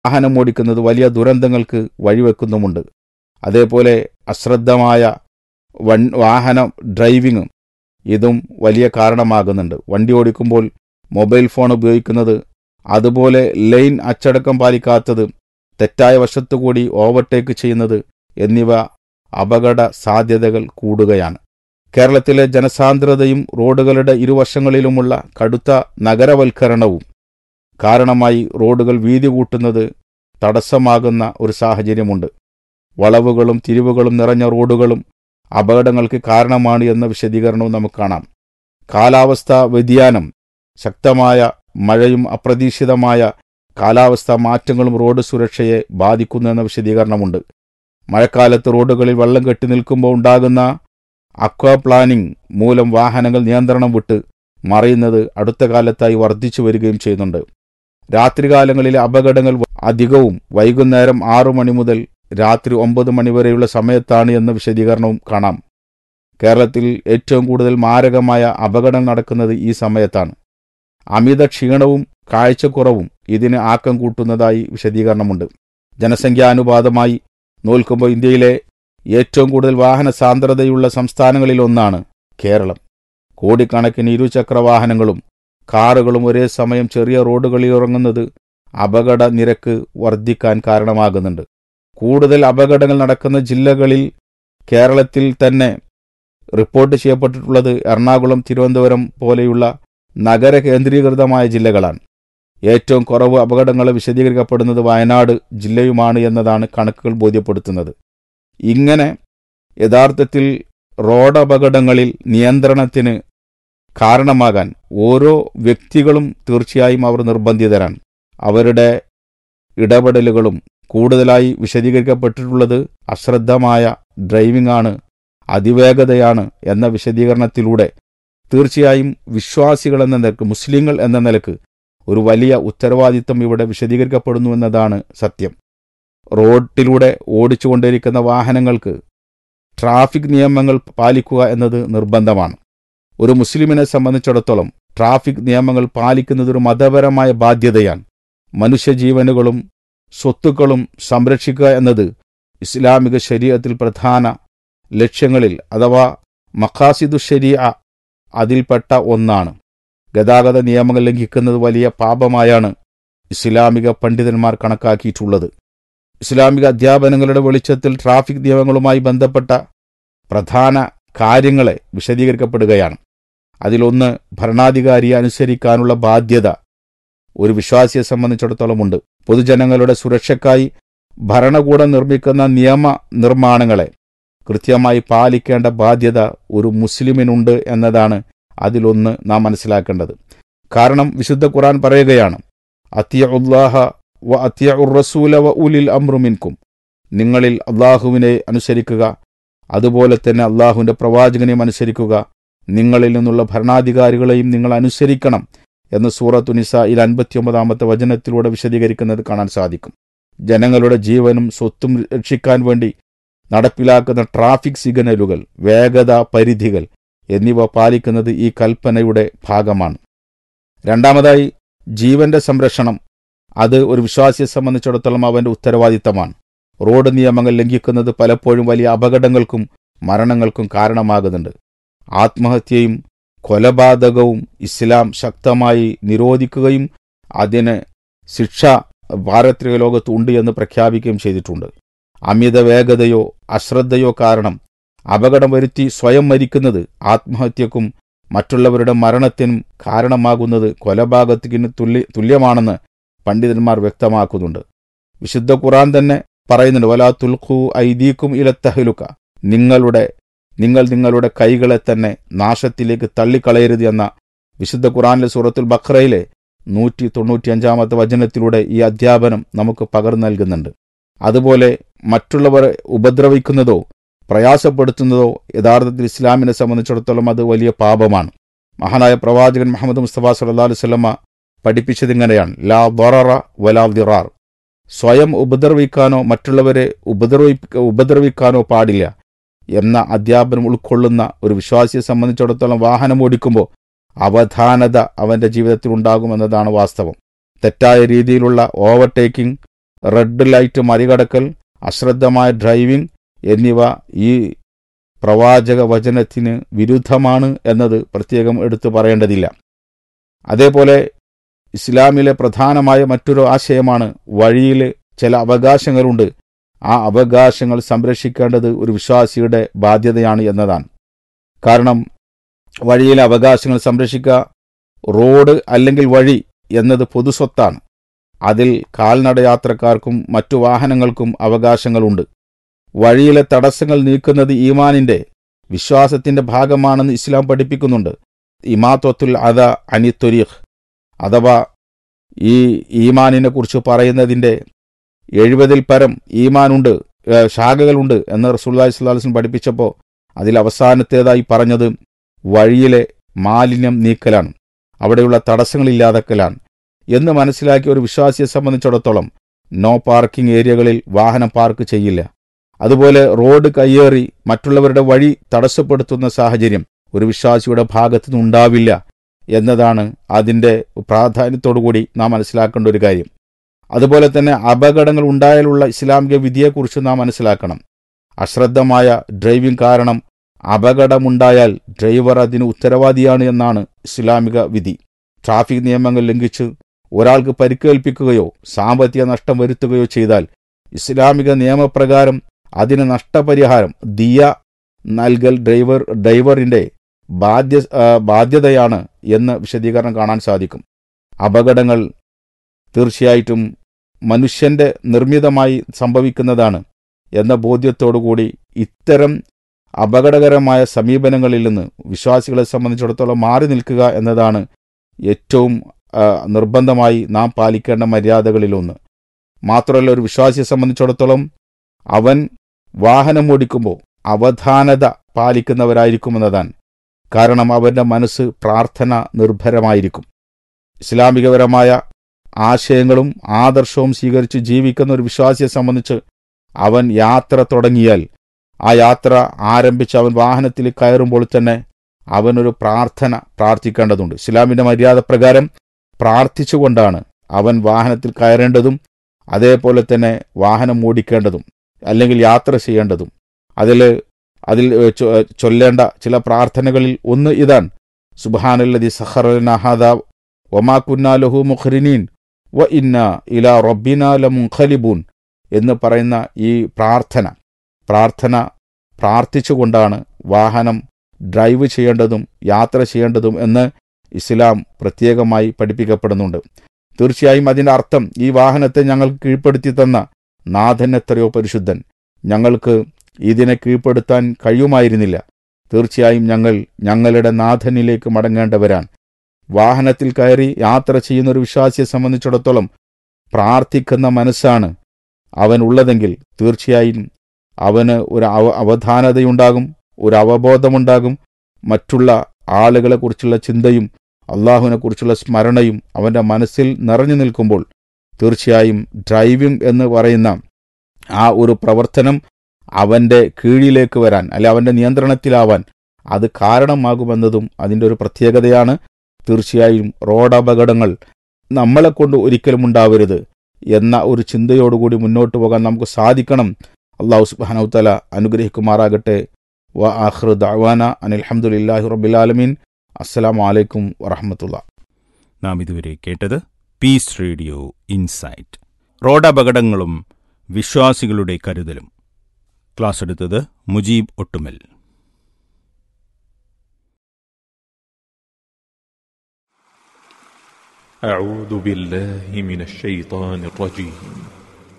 വാഹനം ഓടിക്കുന്നത് വലിയ ദുരന്തങ്ങൾക്ക് വഴിവെക്കുന്നുമുണ്ട് അതേപോലെ അശ്രദ്ധമായ വൺ വാഹന ഡ്രൈവിങ്ങും ഇതും വലിയ കാരണമാകുന്നുണ്ട് വണ്ടി ഓടിക്കുമ്പോൾ മൊബൈൽ ഫോൺ ഉപയോഗിക്കുന്നത് അതുപോലെ ലൈൻ അച്ചടക്കം പാലിക്കാത്തത് തെറ്റായ വശത്തുകൂടി ഓവർടേക്ക് ചെയ്യുന്നത് എന്നിവ അപകട സാധ്യതകൾ കൂടുകയാണ് കേരളത്തിലെ ജനസാന്ദ്രതയും റോഡുകളുടെ ഇരുവശങ്ങളിലുമുള്ള കടുത്ത നഗരവൽക്കരണവും കാരണമായി റോഡുകൾ വീതി കൂട്ടുന്നത് തടസ്സമാകുന്ന ഒരു സാഹചര്യമുണ്ട് വളവുകളും തിരിവുകളും നിറഞ്ഞ റോഡുകളും അപകടങ്ങൾക്ക് കാരണമാണ് എന്ന വിശദീകരണവും നമുക്ക് കാണാം കാലാവസ്ഥാ വ്യതിയാനം ശക്തമായ മഴയും അപ്രതീക്ഷിതമായ കാലാവസ്ഥാ മാറ്റങ്ങളും റോഡ് സുരക്ഷയെ ബാധിക്കുന്നു എന്ന വിശദീകരണമുണ്ട് മഴക്കാലത്ത് റോഡുകളിൽ വെള്ളം കെട്ടി നിൽക്കുമ്പോൾ ഉണ്ടാകുന്ന അക്വാ പ്ലാനിംഗ് മൂലം വാഹനങ്ങൾ നിയന്ത്രണം വിട്ട് മറയുന്നത് അടുത്ത കാലത്തായി വർദ്ധിച്ചു വരികയും ചെയ്യുന്നുണ്ട് രാത്രികാലങ്ങളിലെ അപകടങ്ങൾ അധികവും വൈകുന്നേരം ആറു മണി മുതൽ രാത്രി ഒമ്പത് മണിവരെയുള്ള സമയത്താണ് എന്ന വിശദീകരണവും കാണാം കേരളത്തിൽ ഏറ്റവും കൂടുതൽ മാരകമായ അപകടം നടക്കുന്നത് ഈ സമയത്താണ് അമിത ക്ഷീണവും കാഴ്ചക്കുറവും ഇതിന് ആക്കം കൂട്ടുന്നതായി വിശദീകരണമുണ്ട് ജനസംഖ്യാനുപാതമായി നോൽക്കുമ്പോൾ ഇന്ത്യയിലെ ഏറ്റവും കൂടുതൽ വാഹന സാന്ദ്രതയുള്ള സംസ്ഥാനങ്ങളിലൊന്നാണ് കേരളം കോടിക്കണക്കിന് ഇരുചക്ര വാഹനങ്ങളും കാറുകളും ഒരേ സമയം ചെറിയ റോഡുകളിൽ ഇറങ്ങുന്നത് അപകട നിരക്ക് വർദ്ധിക്കാൻ കാരണമാകുന്നുണ്ട് കൂടുതൽ അപകടങ്ങൾ നടക്കുന്ന ജില്ലകളിൽ കേരളത്തിൽ തന്നെ റിപ്പോർട്ട് ചെയ്യപ്പെട്ടിട്ടുള്ളത് എറണാകുളം തിരുവനന്തപുരം പോലെയുള്ള നഗര കേന്ദ്രീകൃതമായ ജില്ലകളാണ് ഏറ്റവും കുറവ് അപകടങ്ങൾ വിശദീകരിക്കപ്പെടുന്നത് വയനാട് ജില്ലയുമാണ് എന്നതാണ് കണക്കുകൾ ബോധ്യപ്പെടുത്തുന്നത് ഇങ്ങനെ യഥാർത്ഥത്തിൽ റോഡ് അപകടങ്ങളിൽ നിയന്ത്രണത്തിന് കാരണമാകാൻ ഓരോ വ്യക്തികളും തീർച്ചയായും അവർ നിർബന്ധിതരാണ് അവരുടെ ഇടപെടലുകളും കൂടുതലായി വിശദീകരിക്കപ്പെട്ടിട്ടുള്ളത് അശ്രദ്ധമായ ഡ്രൈവിംഗ് ആണ് അതിവേഗതയാണ് എന്ന വിശദീകരണത്തിലൂടെ തീർച്ചയായും വിശ്വാസികൾ എന്ന നിലക്ക് മുസ്ലിങ്ങൾ എന്ന നിലക്ക് ഒരു വലിയ ഉത്തരവാദിത്തം ഇവിടെ വിശദീകരിക്കപ്പെടുന്നു എന്നതാണ് സത്യം റോഡിലൂടെ ഓടിച്ചുകൊണ്ടിരിക്കുന്ന വാഹനങ്ങൾക്ക് ട്രാഫിക് നിയമങ്ങൾ പാലിക്കുക എന്നത് നിർബന്ധമാണ് ഒരു മുസ്ലിമിനെ സംബന്ധിച്ചിടത്തോളം ട്രാഫിക് നിയമങ്ങൾ പാലിക്കുന്നത് ഒരു മതപരമായ ബാധ്യതയാണ് മനുഷ്യജീവനുകളും സ്വത്തുക്കളും സംരക്ഷിക്കുക എന്നത് ഇസ്ലാമിക ശരീരത്തിൽ പ്രധാന ലക്ഷ്യങ്ങളിൽ അഥവാ മഖാസിദു ശരീഅ അതിൽപ്പെട്ട ഒന്നാണ് ഗതാഗത നിയമങ്ങൾ ലംഘിക്കുന്നത് വലിയ പാപമായാണ് ഇസ്ലാമിക പണ്ഡിതന്മാർ കണക്കാക്കിയിട്ടുള്ളത് ഇസ്ലാമിക അധ്യാപനങ്ങളുടെ വെളിച്ചത്തിൽ ട്രാഫിക് നിയമങ്ങളുമായി ബന്ധപ്പെട്ട പ്രധാന കാര്യങ്ങളെ വിശദീകരിക്കപ്പെടുകയാണ് അതിലൊന്ന് ഭരണാധികാരിയെ അനുസരിക്കാനുള്ള ബാധ്യത ഒരു വിശ്വാസിയെ സംബന്ധിച്ചിടത്തോളമുണ്ട് പൊതുജനങ്ങളുടെ സുരക്ഷയ്ക്കായി ഭരണകൂടം നിർമ്മിക്കുന്ന നിയമ നിർമ്മാണങ്ങളെ കൃത്യമായി പാലിക്കേണ്ട ബാധ്യത ഒരു മുസ്ലിമിനുണ്ട് എന്നതാണ് അതിലൊന്ന് നാം മനസ്സിലാക്കേണ്ടത് കാരണം വിശുദ്ധ ഖുർആൻ പറയുകയാണ് അത്തിയ ഉല്ലാഹ വ അത്തിയ റസൂല വ ഉലിൽ അമ്രുമിൻകും നിങ്ങളിൽ അള്ളാഹുവിനെ അനുസരിക്കുക അതുപോലെ തന്നെ അള്ളാഹുവിന്റെ പ്രവാചകനെയും അനുസരിക്കുക നിങ്ങളിൽ നിന്നുള്ള ഭരണാധികാരികളെയും നിങ്ങൾ അനുസരിക്കണം എന്ന് സൂറത്തു നിസയിൽ അൻപത്തിയൊമ്പതാമത്തെ വചനത്തിലൂടെ വിശദീകരിക്കുന്നത് കാണാൻ സാധിക്കും ജനങ്ങളുടെ ജീവനും സ്വത്തും രക്ഷിക്കാൻ വേണ്ടി നടപ്പിലാക്കുന്ന ട്രാഫിക് സിഗ്നലുകൾ വേഗത പരിധികൾ എന്നിവ പാലിക്കുന്നത് ഈ കൽപ്പനയുടെ ഭാഗമാണ് രണ്ടാമതായി ജീവന്റെ സംരക്ഷണം അത് ഒരു വിശ്വാസിയെ സംബന്ധിച്ചിടത്തോളം അവന്റെ ഉത്തരവാദിത്തമാണ് റോഡ് നിയമങ്ങൾ ലംഘിക്കുന്നത് പലപ്പോഴും വലിയ അപകടങ്ങൾക്കും മരണങ്ങൾക്കും കാരണമാകുന്നുണ്ട് ആത്മഹത്യയും കൊലപാതകവും ഇസ്ലാം ശക്തമായി നിരോധിക്കുകയും അതിന് ശിക്ഷ പാരത്രിക ലോകത്ത് ഉണ്ട് എന്ന് പ്രഖ്യാപിക്കുകയും ചെയ്തിട്ടുണ്ട് അമിത വേഗതയോ അശ്രദ്ധയോ കാരണം അപകടം വരുത്തി സ്വയം മരിക്കുന്നത് ആത്മഹത്യക്കും മറ്റുള്ളവരുടെ മരണത്തിനും കാരണമാകുന്നത് കൊലപാതകത്തിന് തുല്യ തുല്യമാണെന്ന് പണ്ഡിതന്മാർ വ്യക്തമാക്കുന്നുണ്ട് വിശുദ്ധ ഖുറാൻ തന്നെ പറയുന്നുണ്ട് വലാ തുൽഖു ഐദീക്കും ഇലത്തഹലുക്ക നിങ്ങളുടെ നിങ്ങൾ നിങ്ങളുടെ കൈകളെ തന്നെ നാശത്തിലേക്ക് തള്ളിക്കളയരുത് എന്ന വിശുദ്ധ ഖുറാനിലെ സൂറത്തുൽ ബഖ്റയിലെ നൂറ്റി തൊണ്ണൂറ്റിയഞ്ചാമത്തെ വചനത്തിലൂടെ ഈ അധ്യാപനം നമുക്ക് പകർന്നു നൽകുന്നുണ്ട് അതുപോലെ മറ്റുള്ളവരെ ഉപദ്രവിക്കുന്നതോ പ്രയാസപ്പെടുത്തുന്നതോ യഥാർത്ഥത്തിൽ ഇസ്ലാമിനെ സംബന്ധിച്ചിടത്തോളം അത് വലിയ പാപമാണ് മഹാനായ പ്രവാചകൻ മുഹമ്മദ് മുസ്തഫ സല്ലാ അലുസല്ലമ്മ പഠിപ്പിച്ചതിങ്ങനെയാണ് ലാ ദൊററ വലാ ദിറാർ സ്വയം ഉപദ്രവിക്കാനോ മറ്റുള്ളവരെ ഉപദ്രവി ഉപദ്രവിക്കാനോ പാടില്ല എന്ന അധ്യാപനം ഉൾക്കൊള്ളുന്ന ഒരു വിശ്വാസിയെ സംബന്ധിച്ചിടത്തോളം വാഹനം ഓടിക്കുമ്പോൾ അവധാനത അവന്റെ ജീവിതത്തിൽ ഉണ്ടാകുമെന്നതാണ് വാസ്തവം തെറ്റായ രീതിയിലുള്ള ഓവർടേക്കിംഗ് റെഡ് ലൈറ്റ് മറികടക്കൽ അശ്രദ്ധമായ ഡ്രൈവിംഗ് എന്നിവ ഈ പ്രവാചക വചനത്തിന് വിരുദ്ധമാണ് എന്നത് പ്രത്യേകം എടുത്തു പറയേണ്ടതില്ല അതേപോലെ ഇസ്ലാമിലെ പ്രധാനമായ മറ്റൊരു ആശയമാണ് വഴിയിൽ ചില അവകാശങ്ങളുണ്ട് ആ അവകാശങ്ങൾ സംരക്ഷിക്കേണ്ടത് ഒരു വിശ്വാസിയുടെ ബാധ്യതയാണ് എന്നതാണ് കാരണം വഴിയിലെ അവകാശങ്ങൾ സംരക്ഷിക്കുക റോഡ് അല്ലെങ്കിൽ വഴി എന്നത് പൊതുസ്വത്താണ് അതിൽ കാൽനടയാത്രക്കാർക്കും മറ്റു വാഹനങ്ങൾക്കും അവകാശങ്ങളുണ്ട് വഴിയിലെ തടസ്സങ്ങൾ നീക്കുന്നത് ഈമാനിന്റെ വിശ്വാസത്തിന്റെ ഭാഗമാണെന്ന് ഇസ്ലാം പഠിപ്പിക്കുന്നുണ്ട് ഇമാത്വത്തുൽ അത അനിത്തൊരീഖ് അഥവാ ഈ ഈമാനിനെ കുറിച്ച് പറയുന്നതിന്റെ എഴുപതിൽ പരം ഈമാനുണ്ട് ഏഹ് ശാഖകളുണ്ട് എന്ന് റസൂല്ലാഹി സ്വലാസ്ലം പഠിപ്പിച്ചപ്പോൾ അതിൽ അവസാനത്തേതായി പറഞ്ഞത് വഴിയിലെ മാലിന്യം നീക്കലാണ് അവിടെയുള്ള തടസ്സങ്ങളില്ലാതാക്കലാണ് എന്ന് മനസ്സിലാക്കിയ ഒരു വിശ്വാസിയെ സംബന്ധിച്ചിടത്തോളം നോ പാർക്കിംഗ് ഏരിയകളിൽ വാഹനം പാർക്ക് ചെയ്യില്ല അതുപോലെ റോഡ് കയ്യേറി മറ്റുള്ളവരുടെ വഴി തടസ്സപ്പെടുത്തുന്ന സാഹചര്യം ഒരു വിശ്വാസിയുടെ ഭാഗത്തു നിന്നുണ്ടാവില്ല എന്നതാണ് അതിൻ്റെ പ്രാധാന്യത്തോടുകൂടി നാം മനസ്സിലാക്കേണ്ട ഒരു കാര്യം അതുപോലെ തന്നെ അപകടങ്ങൾ ഉണ്ടായാലുള്ള ഇസ്ലാമിക വിധിയെക്കുറിച്ച് നാം മനസ്സിലാക്കണം അശ്രദ്ധമായ ഡ്രൈവിംഗ് കാരണം അപകടമുണ്ടായാൽ ഡ്രൈവർ അതിന് ഉത്തരവാദിയാണ് എന്നാണ് ഇസ്ലാമിക വിധി ട്രാഫിക് നിയമങ്ങൾ ലംഘിച്ച് ഒരാൾക്ക് പരിക്കേൽപ്പിക്കുകയോ സാമ്പത്തിക നഷ്ടം വരുത്തുകയോ ചെയ്താൽ ഇസ്ലാമിക നിയമപ്രകാരം അതിന് നഷ്ടപരിഹാരം ദിയ നൽകൽ ഡ്രൈവർ ഡ്രൈവറിന്റെ ബാധ്യ ആ, ബാധ്യതയാണ് എന്ന് വിശദീകരണം കാണാൻ സാധിക്കും അപകടങ്ങൾ തീർച്ചയായിട്ടും മനുഷ്യന്റെ നിർമ്മിതമായി സംഭവിക്കുന്നതാണ് എന്ന ബോധ്യത്തോടുകൂടി ഇത്തരം അപകടകരമായ സമീപനങ്ങളിൽ നിന്ന് വിശ്വാസികളെ സംബന്ധിച്ചിടത്തോളം മാറി നിൽക്കുക എന്നതാണ് ഏറ്റവും ആ, നിർബന്ധമായി നാം പാലിക്കേണ്ട മര്യാദകളിലൊന്ന് മാത്രമല്ല ഒരു വിശ്വാസിയെ സംബന്ധിച്ചിടത്തോളം അവൻ വാഹനം ഓടിക്കുമ്പോൾ അവധാനത പാലിക്കുന്നവരായിരിക്കുമെന്നതാണ് കാരണം അവന്റെ മനസ്സ് പ്രാർത്ഥന നിർഭരമായിരിക്കും ഇസ്ലാമികപരമായ ആശയങ്ങളും ആദർശവും സ്വീകരിച്ച് ജീവിക്കുന്ന ഒരു വിശ്വാസിയെ സംബന്ധിച്ച് അവൻ യാത്ര തുടങ്ങിയാൽ ആ യാത്ര ആരംഭിച്ച് അവൻ വാഹനത്തിൽ കയറുമ്പോൾ തന്നെ അവനൊരു പ്രാർത്ഥന പ്രാർത്ഥിക്കേണ്ടതുണ്ട് ഇസ്ലാമിന്റെ മര്യാദ പ്രകാരം പ്രാർത്ഥിച്ചുകൊണ്ടാണ് അവൻ വാഹനത്തിൽ കയറേണ്ടതും അതേപോലെ തന്നെ വാഹനം ഓടിക്കേണ്ടതും അല്ലെങ്കിൽ യാത്ര ചെയ്യേണ്ടതും അതിൽ അതിൽ ഏഹ്, ചൊ- ഏഹ്, ചൊല്ലേണ്ട ചില പ്രാർത്ഥനകളിൽ ഒന്ന് ഇതാണ് സുബാനല്ലതി സഹറനാഹാദ ഒമാ കുന്നാലഹു മുഖ്രിനീൻ വ ഇന്ന ഇല റബ്ബിന ലമുഖലിബൂൻ എന്ന് പറയുന്ന ഈ പ്രാർത്ഥന പ്രാർത്ഥന പ്രാർത്ഥിച്ചുകൊണ്ടാണ് വാഹനം ഡ്രൈവ് ചെയ്യേണ്ടതും യാത്ര ചെയ്യേണ്ടതും എന്ന് ഇസ്ലാം പ്രത്യേകമായി പഠിപ്പിക്കപ്പെടുന്നുണ്ട് തീർച്ചയായും അതിന്റെ അർത്ഥം ഈ വാഹനത്തെ ഞങ്ങൾക്ക് കീഴ്പ്പെടുത്തി തന്ന നാഥൻ എത്രയോ പരിശുദ്ധൻ ഞങ്ങൾക്ക് ഇതിനെ കീഴ്പ്പെടുത്താൻ കഴിയുമായിരുന്നില്ല തീർച്ചയായും ഞങ്ങൾ ഞങ്ങളുടെ നാഥനിലേക്ക് മടങ്ങേണ്ടവരാണ് വാഹനത്തിൽ കയറി യാത്ര ചെയ്യുന്ന ഒരു വിശ്വാസിയെ സംബന്ധിച്ചിടത്തോളം പ്രാർത്ഥിക്കുന്ന മനസ്സാണ് അവനുള്ളതെങ്കിൽ തീർച്ചയായും അവന് ഒരു അവ അവധാനതയുണ്ടാകും ഒരു അവബോധമുണ്ടാകും മറ്റുള്ള ആളുകളെക്കുറിച്ചുള്ള ചിന്തയും അള്ളാഹുവിനെക്കുറിച്ചുള്ള സ്മരണയും അവൻ്റെ മനസ്സിൽ നിറഞ്ഞു നിൽക്കുമ്പോൾ തീർച്ചയായും ഡ്രൈവിംഗ് എന്ന് പറയുന്ന ആ ഒരു പ്രവർത്തനം അവൻ്റെ കീഴിലേക്ക് വരാൻ അല്ലെ അവൻ്റെ നിയന്ത്രണത്തിലാവാൻ അത് കാരണമാകുമെന്നതും അതിൻ്റെ ഒരു പ്രത്യേകതയാണ് തീർച്ചയായും റോഡ് അപകടങ്ങൾ നമ്മളെ കൊണ്ട് ഒരിക്കലും ഉണ്ടാവരുത് എന്ന ഒരു ചിന്തയോടുകൂടി മുന്നോട്ട് പോകാൻ നമുക്ക് സാധിക്കണം അള്ളാഹു സുബാനൗത്തല അനുഗ്രഹിക്കുമാറാകട്ടെ വ ആഹ്റു ദഅവാന അനിൽഹമുല്ലാഹി റബ്ബിലാലമീൻ അസ്സലാമു അലൈക്കും വറഹമത്തുള്ള നാം ഇതുവരെ കേട്ടത് പീസ് റേഡിയോ ഇൻസൈറ്റ് റോഡ് അപകടങ്ങളും വിശ്വാസികളുടെ കരുതലും ക്ലാസ് എടുത്തത് മുജീബ് ഒട്ടുമൽ أعوذ بالله من الشيطان الرجيم